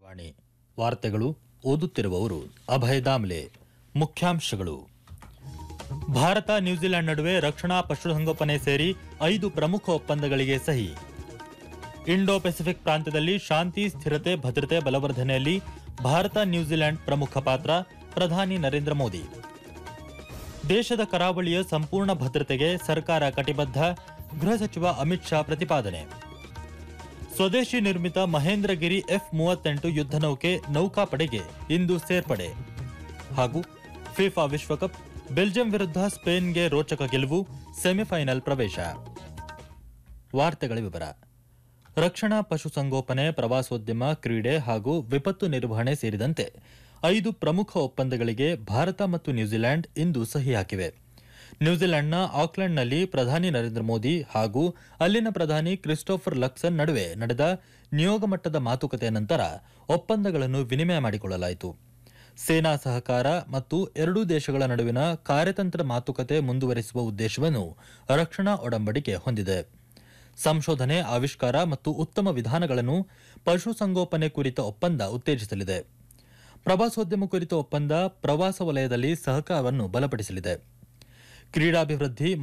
ವಾಣಿ ವಾರ್ತೆಗಳು ಓದುತ್ತಿರುವವರು ಅಭಯ ದಾಮ್ಲೆ ಮುಖ್ಯಾಂಶಗಳು ಭಾರತ ನ್ಯೂಜಿಲೆಂಡ್ ನಡುವೆ ರಕ್ಷಣಾ ಪಶುಸಂಗೋಪನೆ ಸೇರಿ ಐದು ಪ್ರಮುಖ ಒಪ್ಪಂದಗಳಿಗೆ ಸಹಿ ಇಂಡೋ ಪೆಸಿಫಿಕ್ ಪ್ರಾಂತ್ಯದಲ್ಲಿ ಶಾಂತಿ ಸ್ಥಿರತೆ ಭದ್ರತೆ ಬಲವರ್ಧನೆಯಲ್ಲಿ ಭಾರತ ನ್ಯೂಜಿಲೆಂಡ್ ಪ್ರಮುಖ ಪಾತ್ರ ಪ್ರಧಾನಿ ನರೇಂದ್ರ ಮೋದಿ ದೇಶದ ಕರಾವಳಿಯ ಸಂಪೂರ್ಣ ಭದ್ರತೆಗೆ ಸರ್ಕಾರ ಕಟಿಬದ್ಧ ಗೃಹ ಸಚಿವ ಅಮಿತ್ ಶಾ ಪ್ರತಿಪಾದನೆ ಸ್ವದೇಶಿ ನಿರ್ಮಿತ ಮಹೇಂದ್ರಗಿರಿ ಎಫ್ ಮೂವತ್ತೆಂಟು ಯುದ್ಧ ನೌಕೆ ನೌಕಾಪಡೆಗೆ ಇಂದು ಸೇರ್ಪಡೆ ಹಾಗೂ ಫಿಫಾ ವಿಶ್ವಕಪ್ ಬೆಲ್ಜಿಯಂ ವಿರುದ್ಧ ಸ್ಪೇನ್ಗೆ ರೋಚಕ ಗೆಲುವು ಸೆಮಿಫೈನಲ್ ಪ್ರವೇಶ ವಾರ್ತೆಗಳ ವಿವರ ರಕ್ಷಣಾ ಪಶುಸಂಗೋಪನೆ ಪ್ರವಾಸೋದ್ಯಮ ಕ್ರೀಡೆ ಹಾಗೂ ವಿಪತ್ತು ನಿರ್ವಹಣೆ ಸೇರಿದಂತೆ ಐದು ಪ್ರಮುಖ ಒಪ್ಪಂದಗಳಿಗೆ ಭಾರತ ಮತ್ತು ನ್ಯೂಜಿಲೆಂಡ್ ಇಂದು ಸಹಿ ಹಾಕಿವೆ ನ್ಯೂಜಿಲೆಂಡ್ನ ಆಕ್ಲೆಂಡ್ನಲ್ಲಿ ಪ್ರಧಾನಿ ನರೇಂದ್ರ ಮೋದಿ ಹಾಗೂ ಅಲ್ಲಿನ ಪ್ರಧಾನಿ ಕ್ರಿಸ್ಟೋಫರ್ ಲಕ್ಸನ್ ನಡುವೆ ನಡೆದ ನಿಯೋಗ ಮಟ್ಟದ ಮಾತುಕತೆಯ ನಂತರ ಒಪ್ಪಂದಗಳನ್ನು ವಿನಿಮಯ ಮಾಡಿಕೊಳ್ಳಲಾಯಿತು ಸೇನಾ ಸಹಕಾರ ಮತ್ತು ಎರಡೂ ದೇಶಗಳ ನಡುವಿನ ಕಾರ್ಯತಂತ್ರ ಮಾತುಕತೆ ಮುಂದುವರಿಸುವ ಉದ್ದೇಶವನ್ನು ರಕ್ಷಣಾ ಒಡಂಬಡಿಕೆ ಹೊಂದಿದೆ ಸಂಶೋಧನೆ ಆವಿಷ್ಕಾರ ಮತ್ತು ಉತ್ತಮ ವಿಧಾನಗಳನ್ನು ಪಶುಸಂಗೋಪನೆ ಕುರಿತ ಒಪ್ಪಂದ ಉತ್ತೇಜಿಸಲಿದೆ ಪ್ರವಾಸೋದ್ಯಮ ಕುರಿತ ಒಪ್ಪಂದ ಪ್ರವಾಸ ವಲಯದಲ್ಲಿ ಸಹಕಾರವನ್ನು ಬಲಪಡಿಸಲಿದೆ ಕ್ರೀಡಾಭಿವೃದ್ಧಿ